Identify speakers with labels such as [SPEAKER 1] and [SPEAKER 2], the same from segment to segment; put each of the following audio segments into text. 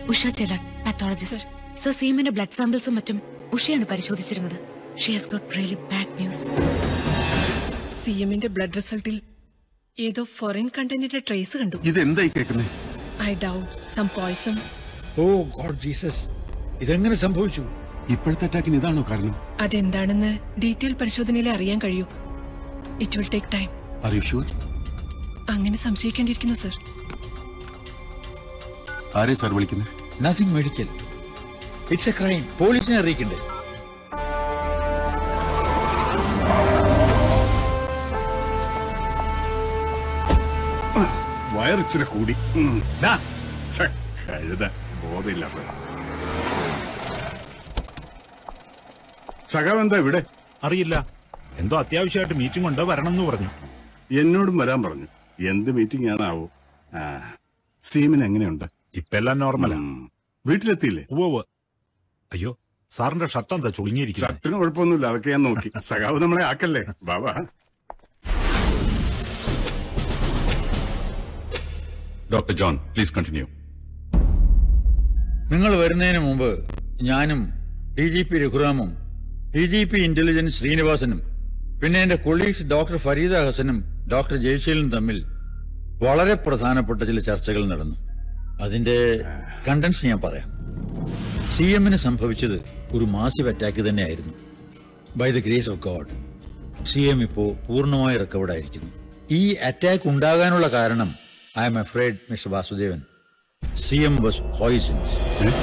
[SPEAKER 1] Usha Chelatt pathologist sir സീമിന്റെ blood സാമ്പിൾസും മറ്റും ഉഷയാണ് പരിശോധിച്ചിരുന്നത് she has got really bad news
[SPEAKER 2] C എമ്മിന്റെ ബ്ലഡ് റിസൾട്ടിൽ ഏതോ ഫോറിൻ കണ്ടന്റിന്റെ ട്രേസ് കണ്ടു
[SPEAKER 3] ഇതെന്തായി കേൾക്കുന്നേ
[SPEAKER 2] I doubt some poison
[SPEAKER 4] oh God Jesus ഇതെങ്ങനെ സംഭവിച്ചു
[SPEAKER 3] ഇപ്പോഴത്തെ അറ്റാക്കിന് ഇതാണോ കാരണം
[SPEAKER 2] അതെന്താണെന്ന് ഡീറ്റെയിൽ പരിശോധനയിൽ അറിയാൻ കഴിയൂ it will take time
[SPEAKER 3] are you sure
[SPEAKER 2] അങ്ങനെ സംശയിക്കേണ്ടിയിരിക്കുന്നു സർ
[SPEAKER 3] ആരെ സാർ വിളിക്കുന്നത്
[SPEAKER 4] nothing medical it's a crime പോലീസിനെ അറിയിക്കണ്ടേ
[SPEAKER 3] വയറിച്ചിരി കൂടി ഉം. ദാ, ഛെ, കഴുത ബോധമില്ല സഖാവ് എന്താ ഇവിടെ
[SPEAKER 5] അറിയില്ല എന്തോ അത്യാവശ്യമായിട്ട് മീറ്റിംഗ് ഉണ്ട് വരണം എന്ന് പറഞ്ഞു
[SPEAKER 3] എന്നോടും വരാൻ പറഞ്ഞു എന്ത് മീറ്റിംഗ് ആണാവോ ആ സീമിന് എങ്ങനെയുണ്ട്
[SPEAKER 5] ഇപ്പൊ എല്ലാം നോർമലാ
[SPEAKER 3] ഉം. വീട്ടിലെത്തിയില്ലേ
[SPEAKER 5] ഉവ്വ് അയ്യോ സാറിന്റെ ഷർട്ട് എന്താ ചുളുങ്ങിയിരിക്കുന്നത്
[SPEAKER 3] ഷർട്ടിന് കുഴപ്പമൊന്നുമില്ല അതൊക്കെ ഞാൻ നോക്കി സഖാവ് നമ്മളെ ആക്കല്ലേ ബാബാ
[SPEAKER 6] ഡോക്ടർ ജോൺ പ്ലീസ് കണ്ടിന്യൂ
[SPEAKER 4] നിങ്ങൾ വരുന്നതിന് മുമ്പ് ഞാനും ഡി ജി പി രഘുറാമും ഡി ജി പി ഇന്റലിജൻസ് ശ്രീനിവാസനും പിന്നെ എന്റെ കൊളീഗ്സ് ഡോക്ടർ ഫരീദ ഹസനും ഡോക്ടർ ജയശീലും തമ്മിൽ വളരെ പ്രധാനപ്പെട്ട ചില ചർച്ചകൾ നടന്നു അതിന്റെ കണ്ടൻസ് ഞാൻ പറയാം സി എമ്മിന് സംഭവിച്ചത് ഒരു മാസീവ് അറ്റാക്ക് തന്നെയായിരുന്നു by the grace of God C M ഇപ്പോ പൂർണ്ണമായി റിക്കവർഡായിരിക്കുന്നു ഈ അറ്റാക്ക് ഉണ്ടാകാനുള്ള കാരണം I M afraid mister Vasudevan C M was poisons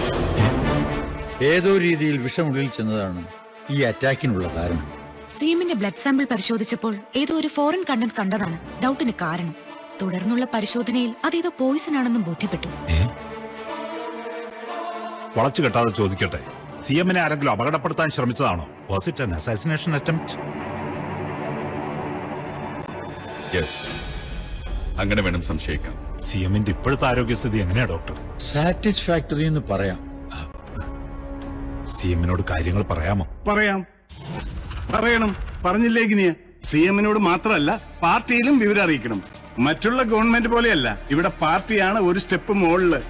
[SPEAKER 4] ഏതോ രീതിയിൽ വിഷമുള്ളിൽ ചെന്നതാണ് ഈ അറ്റാക്കിനുള്ള കാരണം
[SPEAKER 1] സീമിന്റെ ബ്ലഡ് സാമ്പിൾ പരിശോധിച്ചപ്പോൾ ഏതോ ഒരു ഫോറിൻ കണ്ടന്റ് കണ്ടതാണ് ഡൗട്ടിന് കാരണം തുടർന്നുള്ള പരിശോധനയിൽ അതേതോ പോയിസൺ ആണെന്നും ബോധ്യപ്പെട്ടു
[SPEAKER 5] വളച്ചു കെട്ടാതെ ചോദിക്കട്ടെ സി എമ്മിനെ ആരെങ്കിലും അപകടപ്പെടുത്താൻ ശ്രമിച്ചതാണോ was it an assassination attempt
[SPEAKER 6] yes അങ്ങനെ വേണം സംശയിക്കാം
[SPEAKER 5] സി എമ്മിന്റെ ഇപ്പോഴത്തെ ആരോഗ്യസ്ഥിതി എങ്ങനെയാ ഡോക്ടർ
[SPEAKER 4] സാറ്റിസ്ഫാക്ടറി എന്ന് പറയാം
[SPEAKER 5] സി എമ്മിനോട് കാര്യങ്ങൾ പറയാമോ
[SPEAKER 3] പറയാം പറയണം പറഞ്ഞില്ലേ ഗിനിയ സി എമ്മിനോട് മാത്രമല്ല പാർട്ടിയിലും വിവരം അറിയിക്കണം മറ്റുള്ള ഗവൺമെന്റ് പോലെയല്ല ഇവിടെ പാർട്ടിയാണ് ഒരു സ്റ്റെപ്പ് മുകളില്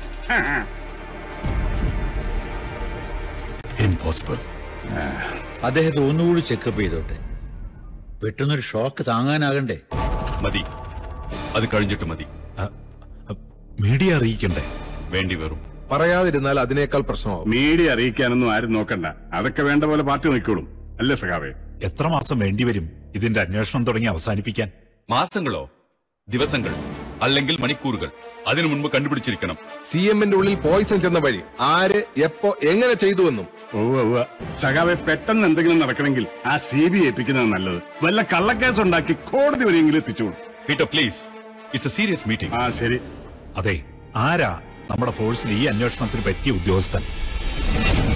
[SPEAKER 5] ഇമ്പോസിബിൾ
[SPEAKER 4] അദ്ദേഹത്തെ ഒന്നുകൂടി ചെക്കപ്പ് ചെയ്തോട്ടെ പെട്ടെന്നൊരു ഷോക്ക് താങ്ങാനാകണ്ടേ
[SPEAKER 6] മതി അത് കഴിഞ്ഞിട്ട് മതി
[SPEAKER 5] മീഡിയ അറിയിക്കണ്ടേ
[SPEAKER 6] വേണ്ടി വരും
[SPEAKER 7] പറയാതിരുന്നാൽ അതിനേക്കാൾ പ്രശ്നമാവും
[SPEAKER 3] മീഡിയ അറിയിക്കാനൊന്നും ആരും നോക്കണ്ട അതൊക്കെ വേണ്ട പോലെ പാർട്ടി നോക്കിക്കോളും അല്ലേ സഖാവേ
[SPEAKER 5] എത്ര മാസം വേണ്ടിവരും ഇതിന്റെ അന്വേഷണം തുടങ്ങി അവസാനിപ്പിക്കാൻ
[SPEAKER 6] മാസങ്ങളോ ദിവസങ്ങൾ അല്ലെങ്കിൽ മണിക്കൂറുകൾ അതിനു മുൻപ് കണ്ടുപിടിച്ചിരിക്കണം
[SPEAKER 7] സി എമ്മിന്റെ ഉള്ളിൽ പോയിസൺ ചെന്ന വഴി ആര് എപ്പോ എങ്ങനെ ചെയ്തുവെന്നും
[SPEAKER 3] ഓ ഓ സഖാവെ പെട്ടെന്ന് എന്തെങ്കിലും നടക്കണമെങ്കിൽ ആ സി ബി ഏൽപ്പിക്കുന്നത് നല്ലത് വല്ല കള്ളക്കേസ് ഉണ്ടാക്കി കോടതി വരെയെങ്കിലും എത്തിച്ചോളൂ
[SPEAKER 6] Peter please it's a serious meeting
[SPEAKER 3] ആ ശരി
[SPEAKER 5] അതെ ആരാ നമ്മുടെ ഫോഴ്സിൽ ഈ അന്വേഷണത്തിന് പറ്റിയ ഉദ്യോഗസ്ഥൻ